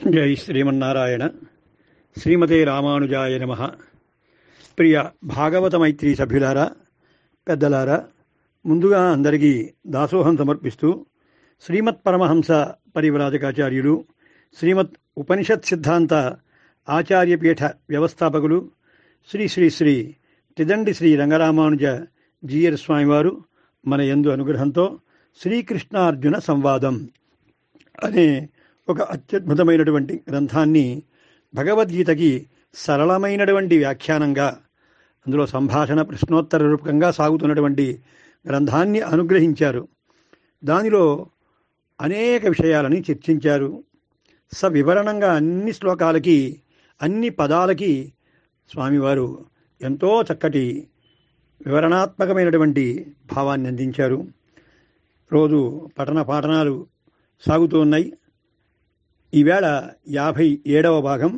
జై శ్రీమన్నారాయణ శ్రీమతే రామానుజాయ నమ ప్రియ భాగవత మైత్రి సభ్యులారా పెద్దలారా ముందుగా అందరికీ దాసోహం సమర్పిస్తూ శ్రీమత్ పరమహంస పరివ్రాజకాచార్యులు శ్రీమత్ ఉపనిషత్ సిద్ధాంత ఆచార్యపీఠ వ్యవస్థాపకులు శ్రీ శ్రీ శ్రీ తిదండి శ్రీ రంగరామానుజ జీయర్ స్వామివారు మన యందు అనుగ్రహంతో శ్రీకృష్ణార్జున సంవాదం అనే ఒక అత్యద్భుతమైనటువంటి గ్రంథాన్ని భగవద్గీతకి సరళమైనటువంటి వ్యాఖ్యానంగా అందులో సంభాషణ ప్రశ్నోత్తర రూపకంగా సాగుతున్నటువంటి గ్రంథాన్ని అనుగ్రహించారు దానిలో అనేక విషయాలని చర్చించారు సవివరణంగా అన్ని శ్లోకాలకి అన్ని పదాలకి స్వామివారు ఎంతో చక్కటి వివరణాత్మకమైనటువంటి భావాన్ని అందించారు రోజు పఠన పాఠనాలు సాగుతూ ఉన్నాయి ఈవేళ యాభై ఏడవ భాగం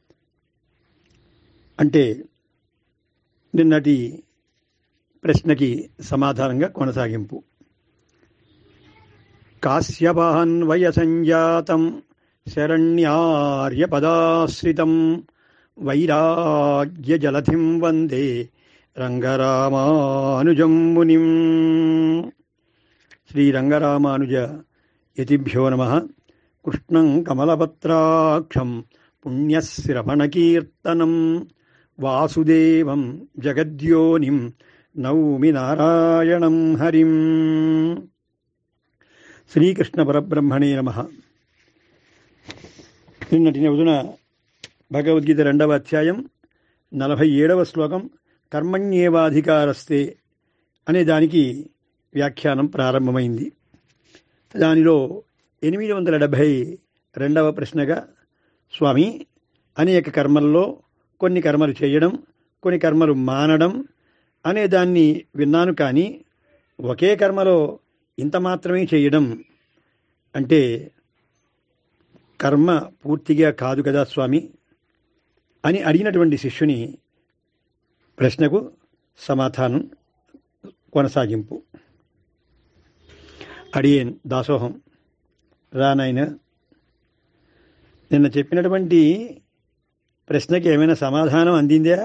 అంటే నిన్నటి ప్రశ్నకి సమాధానంగా కొనసాగింపు కాశ్యపాన్వయ సంజాతం శరణ్యార్యపదాశ్రితం వైరాగ్యజలధిం వందే రంగరామానుజం మునిం శ్రీరంగరామానుజ యతిభ్యో నమ కృష్ణం కమలపత్రాక్షం పుణ్యశ్రవణకీర్తనం వాసుదేవం జగద్యోనిం నౌమి నారాయణం హరిం శ్రీకృష్ణ పరబ్రహ్మణే నమ నిన్నటి రోజున భగవద్గీత రెండవ అధ్యాయం నలభై ఏడవ శ్లోకం కర్మణ్యేవాధికారస్తే అనే దానికి వ్యాఖ్యానం ప్రారంభమైంది దానిలో ఎనిమిది వందల డెబ్భై రెండవ ప్రశ్నగా స్వామి అనేక కర్మల్లో కొన్ని కర్మలు చేయడం కొన్ని కర్మలు మానడం అనే దాన్ని విన్నాను కానీ ఒకే కర్మలో ఇంత మాత్రమే చేయడం అంటే కర్మ పూర్తిగా కాదు కదా స్వామి అని అడిగినటువంటి శిష్యుని ప్రశ్నకు సమాధానం కొనసాగింపు అడియేన్ దాసోహం రానాయన నిన్న చెప్పినటువంటి ప్రశ్నకి ఏమైనా సమాధానం అందిందా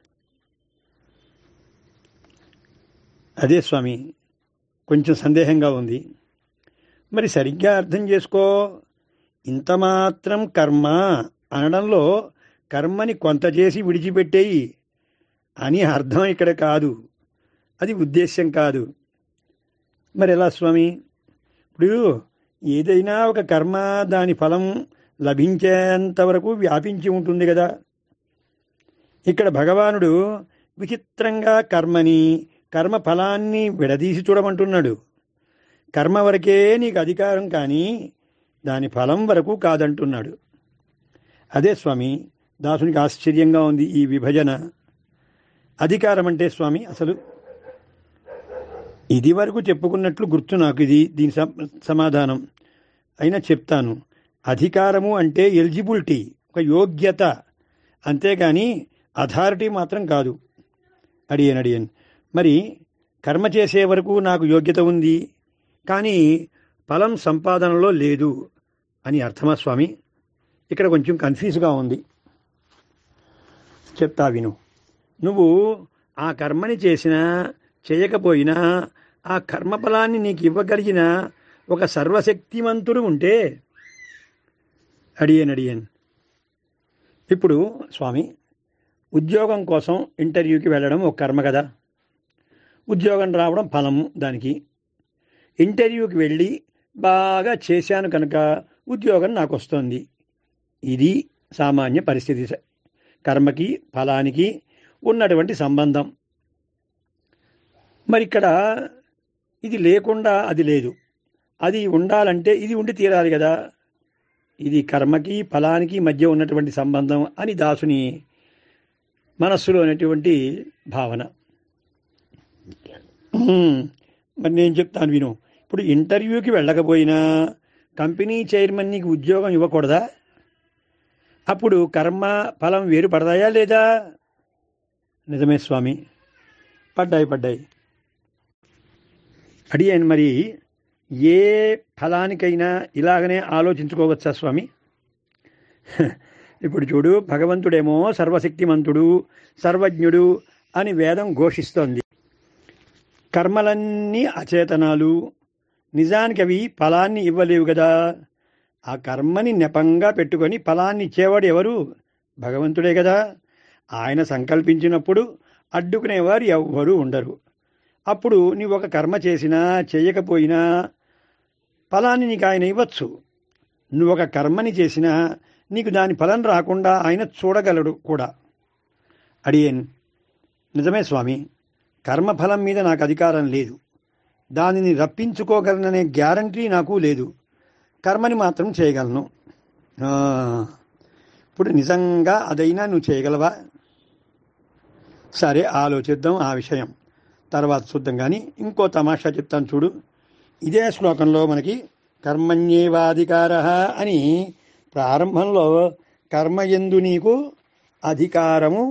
అదే స్వామి కొంచెం సందేహంగా ఉంది మరి సరిగ్గా అర్థం చేసుకో ఇంత మాత్రం కర్మ అనడంలో కర్మని కొంత చేసి విడిచిపెట్టేయి అని అర్థం ఇక్కడ కాదు అది ఉద్దేశ్యం కాదు మరి ఎలా స్వామి ఇప్పుడు ఏదైనా ఒక కర్మ దాని ఫలం లభించేంత వరకు వ్యాపించి ఉంటుంది కదా ఇక్కడ భగవానుడు విచిత్రంగా కర్మని కర్మ ఫలాన్ని విడదీసి చూడమంటున్నాడు కర్మ వరకే నీకు అధికారం కానీ దాని ఫలం వరకు కాదంటున్నాడు అదే స్వామి దాసునికి ఆశ్చర్యంగా ఉంది ఈ విభజన అధికారం అంటే స్వామి అసలు ఇది వరకు చెప్పుకున్నట్లు గుర్తు నాకు ఇది దీని సమాధానం అయినా చెప్తాను అధికారము అంటే ఎలిజిబిలిటీ ఒక యోగ్యత అంతేగాని అథారిటీ మాత్రం కాదు అడియన్ అడియన్ మరి కర్మ చేసే వరకు నాకు యోగ్యత ఉంది కానీ ఫలం సంపాదనలో లేదు అని అర్థమా స్వామి ఇక్కడ కొంచెం కన్ఫ్యూజ్గా ఉంది చెప్తా విను నువ్వు ఆ కర్మని చేసినా చేయకపోయినా ఆ కర్మఫలాన్ని నీకు ఇవ్వగలిగిన ఒక సర్వశక్తిమంతుడు ఉంటే అడియన్ అడియన్ ఇప్పుడు స్వామి ఉద్యోగం కోసం ఇంటర్వ్యూకి వెళ్ళడం ఒక కర్మ కదా ఉద్యోగం రావడం ఫలం దానికి ఇంటర్వ్యూకి వెళ్ళి బాగా చేశాను కనుక ఉద్యోగం నాకు వస్తుంది ఇది సామాన్య పరిస్థితి కర్మకి ఫలానికి ఉన్నటువంటి సంబంధం మరి ఇక్కడ ఇది లేకుండా అది లేదు అది ఉండాలంటే ఇది ఉండి తీరాలి కదా ఇది కర్మకి ఫలానికి మధ్య ఉన్నటువంటి సంబంధం అని దాసుని మనస్సులో అనేటువంటి భావన మరి నేను చెప్తాను విను ఇప్పుడు ఇంటర్వ్యూకి వెళ్ళకపోయినా కంపెనీ చైర్మన్ నీకు ఉద్యోగం ఇవ్వకూడదా అప్పుడు కర్మ ఫలం వేరు పడతాయా లేదా నిజమే స్వామి పడ్డాయి పడ్డాయి అడిగాను మరి ఏ ఫలానికైనా ఇలాగనే ఆలోచించుకోవచ్చా స్వామి ఇప్పుడు చూడు భగవంతుడేమో సర్వశక్తిమంతుడు సర్వజ్ఞుడు అని వేదం ఘోషిస్తోంది కర్మలన్నీ అచేతనాలు నిజానికి అవి ఫలాన్ని ఇవ్వలేవు కదా ఆ కర్మని నెపంగా పెట్టుకొని ఫలాన్ని ఇచ్చేవాడు ఎవరు భగవంతుడే కదా ఆయన సంకల్పించినప్పుడు అడ్డుకునేవారు ఎవ్వరూ ఉండరు అప్పుడు నీవు ఒక కర్మ చేసినా చేయకపోయినా ఫలాన్ని నీకు ఆయన ఇవ్వచ్చు నువ్వు ఒక కర్మని చేసినా నీకు దాని ఫలం రాకుండా ఆయన చూడగలడు కూడా అడియన్ నిజమే స్వామి కర్మఫలం మీద నాకు అధికారం లేదు దానిని రప్పించుకోగలననే గ్యారంటీ నాకు లేదు కర్మని మాత్రం చేయగలను ఆ, ఇప్పుడు నిజంగా అదైనా నువ్వు చేయగలవా సరే ఆలోచిద్దాం ఆ విషయం తర్వాత చూద్దాం కానీ ఇంకో తమాషా చెప్తాను చూడు ఇదే శ్లోకంలో మనకి కర్మణ్యేవాధికార అని ప్రారంభంలో కర్మయందు నీకు అధికారము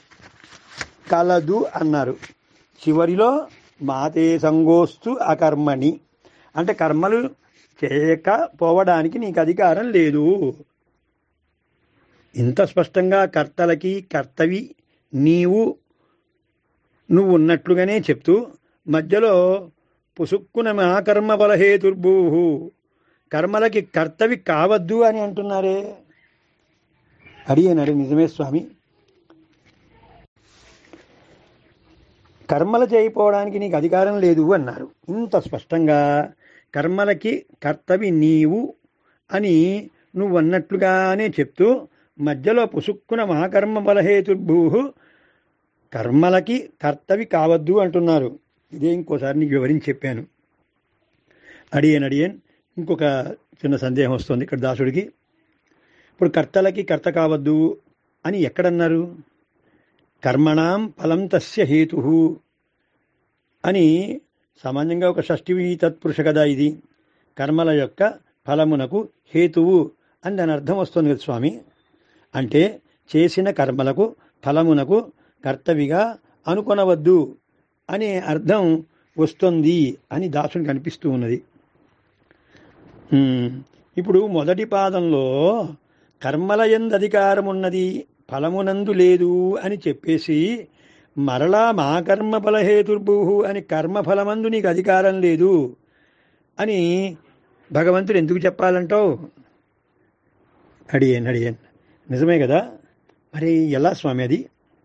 కలదు అన్నారు చివరిలో మాతే సంగోస్తు అకర్మణి అంటే కర్మలు చేయకపోవడానికి నీకు అధికారం లేదు ఇంత స్పష్టంగా కర్తలకి కర్తవి నీవు నువ్వు ఉన్నట్లుగానే చెప్తూ మధ్యలో పుసుక్కున మా కర్మ బలహేతుర్భూ కర్మలకి కర్తవి కావద్దు అని అంటున్నారే అడిగానడి నిజమే స్వామి కర్మలు చేయకపోవడానికి నీకు అధికారం లేదు అన్నారు ఇంత స్పష్టంగా కర్మలకి కర్తవి నీవు అని నువ్వు అన్నట్లుగానే చెప్తూ మధ్యలో పుసుక్కున మహాకర్మ బలహేతుర్భూ కర్మలకి కర్తవి కావద్దు అంటున్నారు ఇదే ఇంకోసారి నీకు వివరించి చెప్పాను అడియన్ అడియన్ ఇంకొక చిన్న సందేహం వస్తుంది ఇక్కడ దాసుడికి ఇప్పుడు కర్తలకి కర్త కావద్దు అని ఎక్కడన్నారు కర్మణాం ఫలం తస్య హేతు అని సామాన్యంగా ఒక షష్ఠి తత్పురుష కదా ఇది కర్మల యొక్క ఫలమునకు హేతువు అని దాని అర్థం వస్తుంది కదా స్వామి అంటే చేసిన కర్మలకు ఫలమునకు కర్తవిగా అనుకొనవద్దు అనే అర్థం వస్తుంది అని దాసునికి అనిపిస్తూ ఉన్నది హ్మ్. ఇప్పుడు మొదటి పాదంలో కర్మల ఎందు అధికారం ఉన్నది ఫలమునందు లేదు అని చెప్పేసి మరలా మా కర్మ ఫలహేతుర్భూ అని కర్మఫలమందు నీకు అధికారం లేదు అని భగవంతుడు ఎందుకు చెప్పాలంటావు అడిగాను అడిగాను నిజమే కదా మరి ఎలా స్వామి అది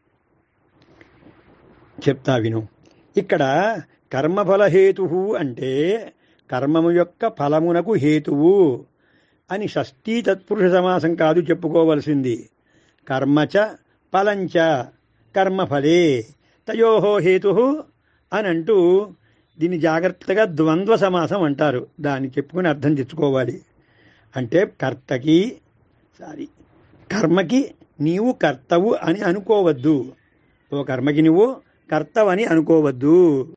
చెప్తా విను ఇక్కడ కర్మఫలహేతు అంటే కర్మము యొక్క ఫలమునకు హేతువు అని షష్ఠీ తత్పురుష సమాసం కాదు చెప్పుకోవలసింది కర్మచ ఫలంచ కర్మఫలే తయోహో హేతు అని అంటూ దీన్ని జాగ్రత్తగా ద్వంద్వ సమాసం అంటారు దాన్ని చెప్పుకుని అర్థం తెచ్చుకోవాలి అంటే కర్తకి సారీ కర్మకి నీవు కర్తవు అని అనుకోవద్దు ఓ కర్మకి నువ్వు కర్తవని అనుకోవద్దు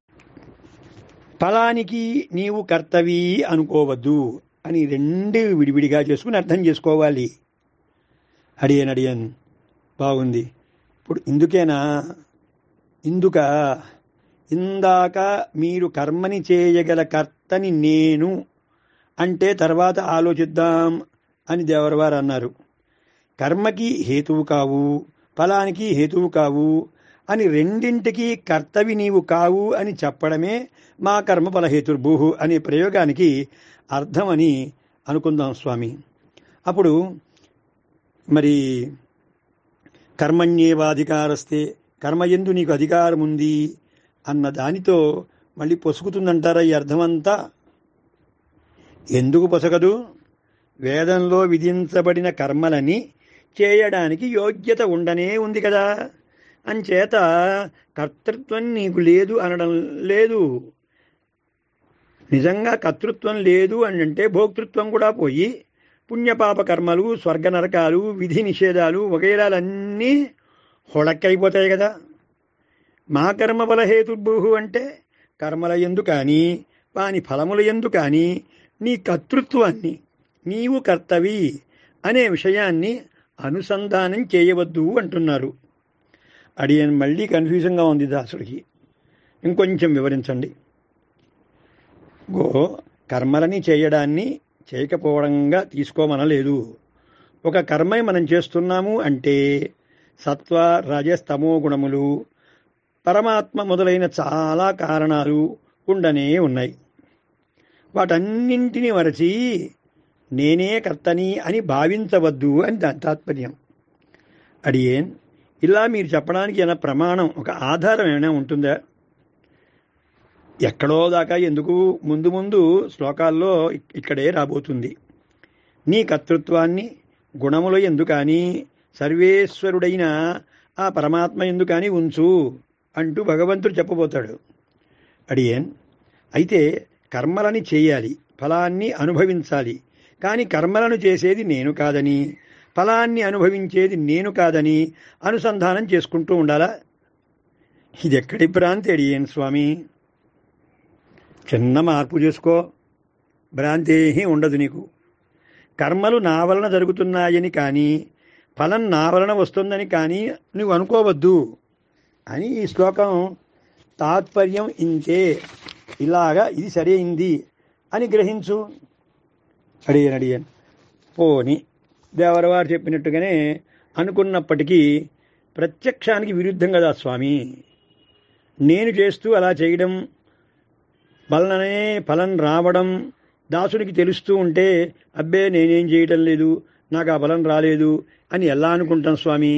ఫలానికి నీవు కర్తవి అనుకోవద్దు అని రెండు విడివిడిగా చేసుకుని అర్థం చేసుకోవాలి అడియన్ అడియన్ బాగుంది ఇప్పుడు ఇందుకేనా ఇందుక ఇందాక మీరు కర్మని చేయగల కర్తని నేను అంటే తర్వాత ఆలోచిద్దాం అని దేవరవారు అన్నారు కర్మకి హేతువు కావు ఫలానికి హేతువు కావు అని రెండింటికి కర్తవి నీవు కావు అని చెప్పడమే మా కర్మ ఫలహేతుర్భూహు అనే ప్రయోగానికి అర్థమని అనుకుందాం స్వామి అప్పుడు మరి కర్మణ్యేవాధికారస్తే కర్మ ఎందు నీకు అధికారం ఉంది అన్న దానితో మళ్ళీ పొసుకుతుందంటారా ఈ అర్థమంతా ఎందుకు పొసగదు వేదంలో విధించబడిన కర్మలని చేయడానికి యోగ్యత ఉండనే ఉంది కదా అంచేత కర్తృత్వం నీకు లేదు అనడం లేదు నిజంగా కర్తృత్వం లేదు అని అంటే భోక్తృత్వం కూడా పోయి పుణ్యపాప కర్మలు స్వర్గ నరకాలు విధి నిషేధాలు వగైరాలన్నీ హొళక్కైపోతాయి కదా మా కర్మ బలహేతుర్భూ అంటే కర్మల ఎందు కానీ వాని ఫలముల ఎందు కానీ నీ కర్తృత్వాన్ని నీవు కర్తవి అనే విషయాన్ని అనుసంధానం చేయవద్దు అంటున్నారు అడియన్ మళ్ళీ కన్ఫ్యూజన్గా ఉంది దాసుడికి ఇంకొంచెం వివరించండి గో కర్మలని చేయడాన్ని చేయకపోవడంగా తీసుకోమనలేదు ఒక కర్మని మనం చేస్తున్నాము అంటే సత్వ రజస్తమో గుణములు పరమాత్మ మొదలైన చాలా కారణాలు ఉండనే ఉన్నాయి వాటన్నింటినీ మరచి నేనే కర్తని అని భావించవద్దు అని దాని తాత్పర్యం అడియేన్ ఇలా మీరు చెప్పడానికి ఏమైనా ప్రమాణం ఒక ఆధారం ఏమైనా ఉంటుందా ఎక్కడో దాకా ఎందుకు ముందు ముందు శ్లోకాల్లో ఇక్- ఇక్కడే రాబోతుంది నీ కర్తృత్వాన్ని గుణముల ఎందుకని సర్వేశ్వరుడైన ఆ పరమాత్మ ఎందుకని ఉంచు అంటూ భగవంతుడు చెప్పబోతాడు అడియేన్ అయితే కర్మలని చేయాలి ఫలాన్ని అనుభవించాలి కానీ కర్మలను చేసేది నేను కాదని ఫలాన్ని అనుభవించేది నేను కాదని అనుసంధానం చేసుకుంటూ ఉండాలా ఇది ఎక్కడి భ్రాంతి అడియేన్ స్వామి చిన్న మార్పు చేసుకో భ్రాంతి ఏమీ ఉండదు నీకు కర్మలు నా వలన జరుగుతున్నాయని కానీ ఫలం నా వలన వస్తుందని కానీ నువ్వు అనుకోవద్దు అని ఈ శ్లోకం తాత్పర్యం ఇంతే ఇలాగా ఇది సరైంది అని గ్రహించు అడిగాను అడిగాను పోని దేవరవారు చెప్పినట్టుగానే అనుకున్నప్పటికీ ప్రత్యక్షానికి విరుద్ధం కదా స్వామి నేను చేస్తూ అలా చేయడం వలననే ఫలం రావడం దాసునికి తెలుస్తూ ఉంటే అబ్బే నేనేం చేయటం లేదు నాకు ఆ ఫలం రాలేదు అని ఎలా అనుకుంటాం స్వామి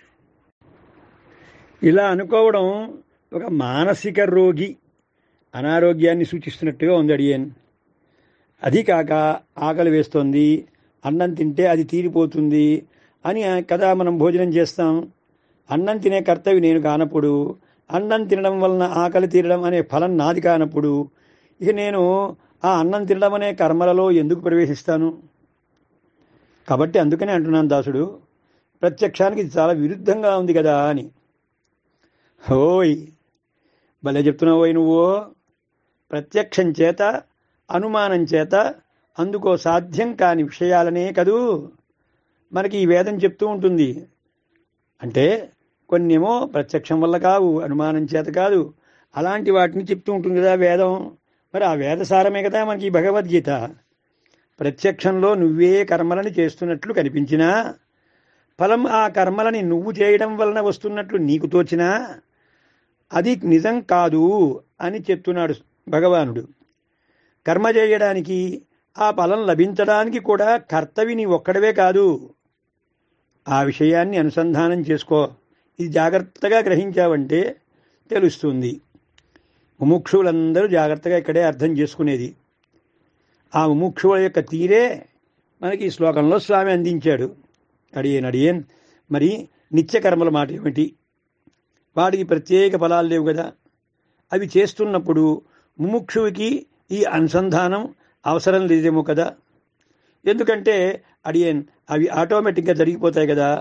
ఇలా అనుకోవడం ఒక మానసిక రోగి అనారోగ్యాన్ని సూచిస్తున్నట్టుగా ఉంది అడియన్ అది కాక ఆకలి వేస్తోంది అన్నం తింటే అది తీరిపోతుంది అని కదా మనం భోజనం చేస్తాం అన్నం తినే కర్తవి నేను కానప్పుడు అన్నం తినడం వలన ఆకలి తీరడం అనే ఫలం నాది కానప్పుడు ఇక నేను ఆ అన్నం తినడం అనే కర్మలలో ఎందుకు ప్రవేశిస్తాను కాబట్టి అందుకనే అంటున్నాను దాసుడు ప్రత్యక్షానికి ఇది చాలా విరుద్ధంగా ఉంది కదా అని ఓయ్ భలే చెప్తున్నావు ఓయ్ నువ్వు ప్రత్యక్షం చేత అనుమానం చేత అందుకో సాధ్యం కాని విషయాలనే కదూ మనకి ఈ వేదం చెప్తూ ఉంటుంది అంటే కొన్నేమో ప్రత్యక్షం వల్ల కావు అనుమానం చేత కాదు అలాంటి వాటిని చెప్తూ ఉంటుంది కదా వేదం మరి ఆ వేదసారమే కదా మనకి ఈ భగవద్గీత ప్రత్యక్షంలో నువ్వే కర్మలని చేస్తున్నట్లు కనిపించినా ఫలం ఆ కర్మలని నువ్వు చేయడం వలన వస్తున్నట్లు నీకు తోచినా అది నిజం కాదు అని చెప్తున్నాడు భగవానుడు కర్మ చేయడానికి ఆ ఫలం లభించడానికి కూడా కర్తవి నీ ఒక్కడవే కాదు ఆ విషయాన్ని అనుసంధానం చేసుకో ఇది జాగ్రత్తగా గ్రహించావంటే తెలుస్తుంది ముముక్షువులందరూ జాగ్రత్తగా ఇక్కడే అర్థం చేసుకునేది ఆ ముముక్షువుల యొక్క తీరే మనకి ఈ శ్లోకంలో స్వామి అందించాడు అడియన్ అడియన్ మరి నిత్యకర్మల మాట ఏమిటి వాడికి ప్రత్యేక ఫలాలు లేవు కదా అవి చేస్తున్నప్పుడు ముముక్షువుకి ఈ అనుసంధానం అవసరం లేదేమో కదా ఎందుకంటే అడియన్ అవి ఆటోమేటిక్గా జరిగిపోతాయి కదా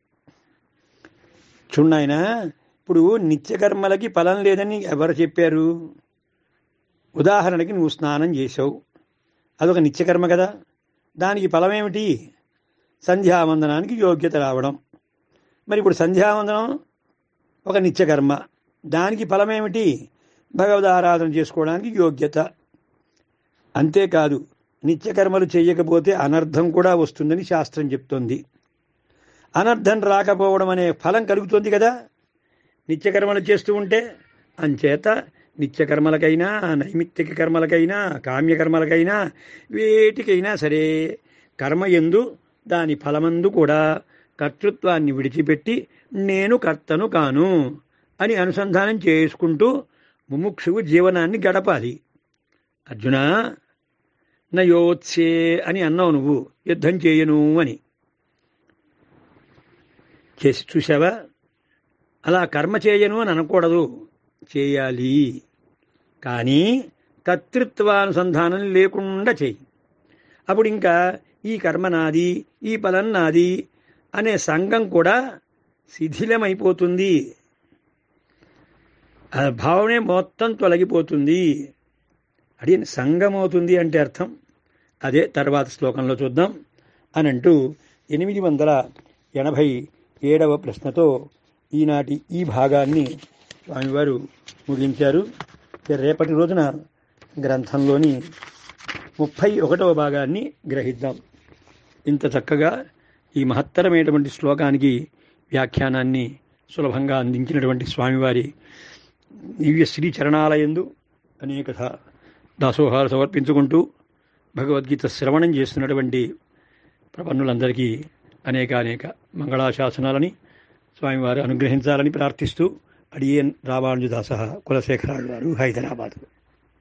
చూడాయన ఇప్పుడు నిత్యకర్మలకి ఫలం లేదని ఎవరు చెప్పారు ఉదాహరణకి నువ్వు స్నానం చేసావు అదొక నిత్యకర్మ కదా దానికి ఫలం ఏమిటి సంధ్యావందనానికి యోగ్యత రావడం మరి ఇప్పుడు సంధ్యావందనం ఒక నిత్యకర్మ దానికి ఫలం ఏమిటి భగవద్ ఆరాధన చేసుకోవడానికి యోగ్యత అంతేకాదు నిత్యకర్మలు చేయకపోతే అనర్థం కూడా వస్తుందని శాస్త్రం చెప్తోంది అనర్థం రాకపోవడం అనే ఫలం కలుగుతుంది కదా నిత్యకర్మలు చేస్తూ ఉంటే అంచేత నిత్యకర్మలకైనా నైమిత్తిక కర్మలకైనా కామ్యకర్మలకైనా వేటికైనా సరే కర్మ ఎందు దాని ఫలమందు కూడా కర్తృత్వాన్ని విడిచిపెట్టి నేను కర్తను కాను అని అనుసంధానం చేసుకుంటూ ముముక్షువు జీవనాన్ని గడపాలి అర్జున నయోత్సే అని అన్నావు నువ్వు యుద్ధం చేయను అని చేసి చూసావా అలా కర్మ చేయను అని అనకూడదు చేయాలి కానీ కర్తృత్వానుసంధానం లేకుండా చేయి అప్పుడు ఇంకా ఈ కర్మ నాది ఈ ఫలం నాది అనే సంఘం కూడా శిథిలమైపోతుంది ఆ భావనే మొత్తం తొలగిపోతుంది అది సంగమవుతుంది అంటే అర్థం అదే తర్వాత శ్లోకంలో చూద్దాం అని అంటూ ఎనిమిది వందల ఎనభై ఏడవ ప్రశ్నతో ఈనాటి ఈ భాగాన్ని స్వామివారు ముగించారు ఇక రేపటి రోజున గ్రంథంలోని ముప్పై ఒకటవ భాగాన్ని గ్రహిద్దాం ఇంత చక్కగా ఈ మహత్తరమైనటువంటి శ్లోకానికి వ్యాఖ్యానాన్ని సులభంగా అందించినటువంటి స్వామివారి దివ్య శ్రీ చరణాలయందు అనేక దా- దాసోహాలు సమర్పించుకుంటూ భగవద్గీత శ్రవణం చేస్తున్నటువంటి ప్రపన్నులందరికీ అనేక అనేక మంగళాశాసనాలని స్వామివారు అనుగ్రహించాలని ప్రార్థిస్తూ అడియన్ రామానుజదాస కులశేఖరాలు గారు హైదరాబాద్